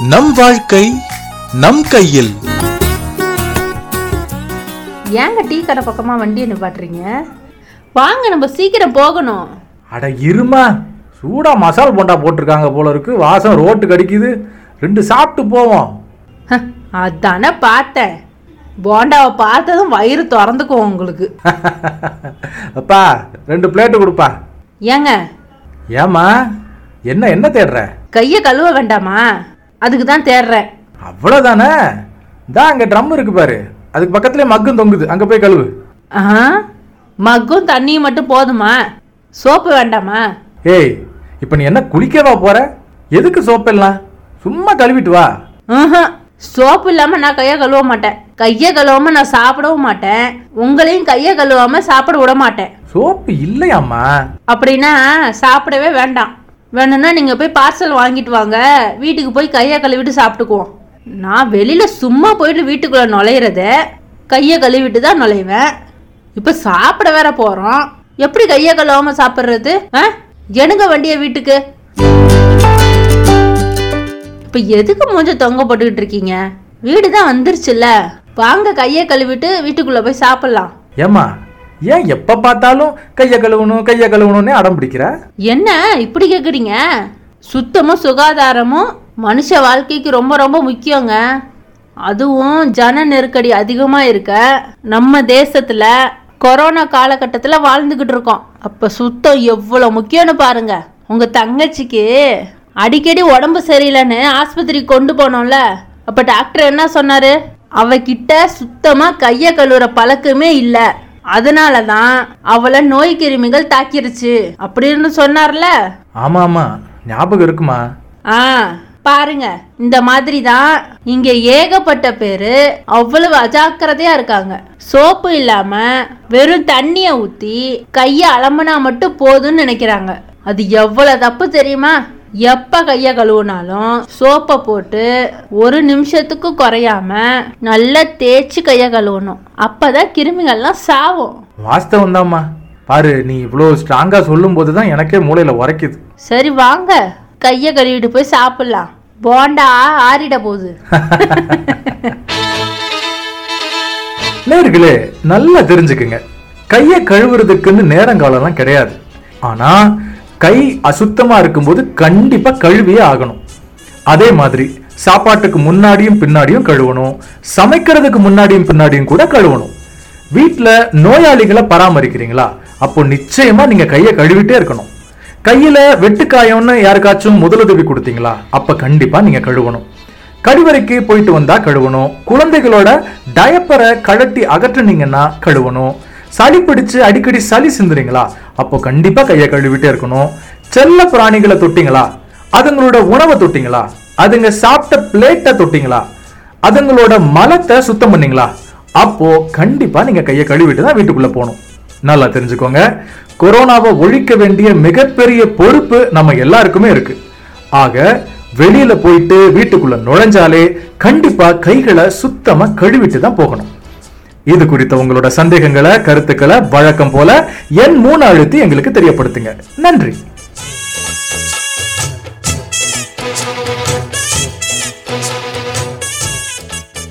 நம் வாழ்க்கை நம் கையில் ஏங்க டீ கடை பக்கமா வண்டியை நிப்பாட்டுறீங்க வாங்க நம்ம சீக்கிரம் போகணும் அட இருமா சூடா மசால் போண்டா போட்டிருக்காங்க போல இருக்கு வாசம் ரோட்டுக்கு அடிக்குது ரெண்டு சாப்பிட்டு போவோம் ஹ, அதானே பார்த்தேன் போண்டாவை பார்த்ததும் வயிறு திறந்துக்கும் உங்களுக்கு அப்பா ரெண்டு பிளேட்டு கொடுப்பா ஏங்க ஏம்மா என்ன என்ன தேடுற கையை கழுவ வேண்டாமா அதுக்கு தான் தேடுறேன் அவ்வளோதானே தான் அங்கே ட்ரம் இருக்கு பாரு அதுக்கு பக்கத்துலேயே மக்கும் தொங்குது அங்கே போய் கழுவு ஆஹா மக்கும் தண்ணியும் மட்டும் போதுமா சோப்பு வேண்டாமா ஏய் இப்போ நீ என்ன குளிக்கவா போற எதுக்கு சோப்பெல்லாம் சும்மா கழுவிட்டு வா ம்ஹும். சோப்பு இல்லாம நான் கையை கழுவ மாட்டேன் கையை கழுவாம நான் சாப்பிடவும் மாட்டேன் உங்களையும் கையை கழுவாம சாப்பிட விட மாட்டேன் சோப்பு இல்லையாம்மா அப்படின்னா சாப்பிடவே வேண்டாம் வேணும்னா நீங்க போய் பார்சல் வாங்கிட்டு வாங்க வீட்டுக்கு போய் கையை கழுவிட்டு சாப்பிட்டுக்குவோம் நான் வெளியில சும்மா போயிட்டு வீட்டுக்குள்ள நுழையிறத கையை கழுவிட்டு தான் நுழைவேன் இப்ப சாப்பிட வேற போறோம் எப்படி கையை கழுவாம சாப்பிடுறது ஆ? எடுங்க வண்டிய வீட்டுக்கு இப்ப எதுக்கு மூஞ்ச தொங்க போட்டுக்கிட்டு இருக்கீங்க வீடு தான் வந்துருச்சுல்ல வாங்க கையை கழுவிட்டு வீட்டுக்குள்ள போய் சாப்பிடலாம் ஏம்மா ஏன் எப்போ பார்த்தாலும் கையை கழுவணும் கையை கழுவணும்னே அடம் பிடிக்கிற என்ன இப்படி கேக்குறீங்க சுத்தமும் சுகாதாரமும் மனுஷ வாழ்க்கைக்கு ரொம்ப ரொம்ப முக்கியங்க அதுவும் ஜன நெருக்கடி அதிகமா இருக்க நம்ம தேசத்துல கொரோனா காலகட்டத்துல வாழ்ந்துகிட்டு இருக்கோம் அப்ப சுத்தம் எவ்வளவு முக்கியம்னு பாருங்க உங்க தங்கச்சிக்கு அடிக்கடி உடம்பு சரியில்லைன்னு ஆஸ்பத்திரிக்கு கொண்டு போனோம்ல அப்ப டாக்டர் என்ன சொன்னாரு அவகிட்ட சுத்தமா கைய கழுவுற பழக்கமே இல்ல அதனால தான் அவளை நோய் கிருமிகள் தாக்கிருச்சு அப்படின்னு சொன்னார்ல ஆமாம் ஆமாம் ஞாபகம் இருக்குமா ஆ பாருங்க இந்த மாதிரி தான் இங்க ஏகப்பட்ட பேரு அவ்வளவு அஜாக்கிரதையா இருக்காங்க சோப்பு இல்லாம வெறும் தண்ணிய ஊத்தி கைய அலம்புனா மட்டும் போதும்னு நினைக்கிறாங்க அது எவ்வளவு தப்பு தெரியுமா எப்ப கைய கழுவுனாலும் சோப்பை போட்டு ஒரு நிமிஷத்துக்கு குறையாம நல்லா தேய்ச்சி கைய கழுவணும் அப்பதான் கிருமிகள்லாம் சாவும் வாஸ்தவம் தான்மா பாரு நீ இவ்வளோ ஸ்ட்ராங்காக சொல்லும்போது தான் எனக்கே மூளையில் உரைக்குது சரி வாங்க கைய கழுவிட்டு போய் சாப்பிடலாம் போண்டா ஆறிட போகுது நேர்களே நல்லா தெரிஞ்சுக்குங்க கையை கழுவுறதுக்குன்னு நேரங்காலம்லாம் கிடையாது ஆனா கை அசுத்தமா இருக்கும்போது கண்டிப்பா கழுவியே ஆகணும் அதே மாதிரி சாப்பாட்டுக்கு முன்னாடியும் பின்னாடியும் கழுவணும் சமைக்கிறதுக்கு முன்னாடியும் பின்னாடியும் கூட கழுவணும் வீட்டில் நோயாளிகளை பராமரிக்கிறீங்களா அப்போ நிச்சயமா நீங்க கையை கழுவிட்டே இருக்கணும் கையில வெட்டுக்காயம்னு யாருக்காச்சும் முதலுதவி கொடுத்தீங்களா அப்ப கண்டிப்பா நீங்க கழுவணும் கழிவறைக்கு போயிட்டு வந்தா கழுவணும் குழந்தைகளோட டயப்பரை கழட்டி அகற்றுனீங்கன்னா கழுவணும் சளி பிடிச்சு அடிக்கடி சளி சிந்துறீங்களா அப்போ கண்டிப்பா கையை கழுவிட்டே இருக்கணும் செல்ல பிராணிகளை தொட்டீங்களா அதுங்களோட உணவை தொட்டீங்களா அதுங்க சாப்பிட்ட பிளேட்டை தொட்டீங்களா அதுங்களோட மலத்தை சுத்தம் பண்ணீங்களா அப்போ கண்டிப்பா நீங்க கையை கழுவிட்டு தான் வீட்டுக்குள்ள போகணும் நல்லா தெரிஞ்சுக்கோங்க கொரோனாவை ஒழிக்க வேண்டிய மிகப்பெரிய பொறுப்பு நம்ம எல்லாருக்குமே இருக்கு ஆக வெளியில போயிட்டு வீட்டுக்குள்ள நுழைஞ்சாலே கண்டிப்பா கைகளை சுத்தமா கழுவிட்டு தான் போகணும் இது குறித்த உங்களோட சந்தேகங்களை கருத்துக்களை வழக்கம் போல என் மூணு அழுத்தி எங்களுக்கு தெரியப்படுத்துங்க நன்றி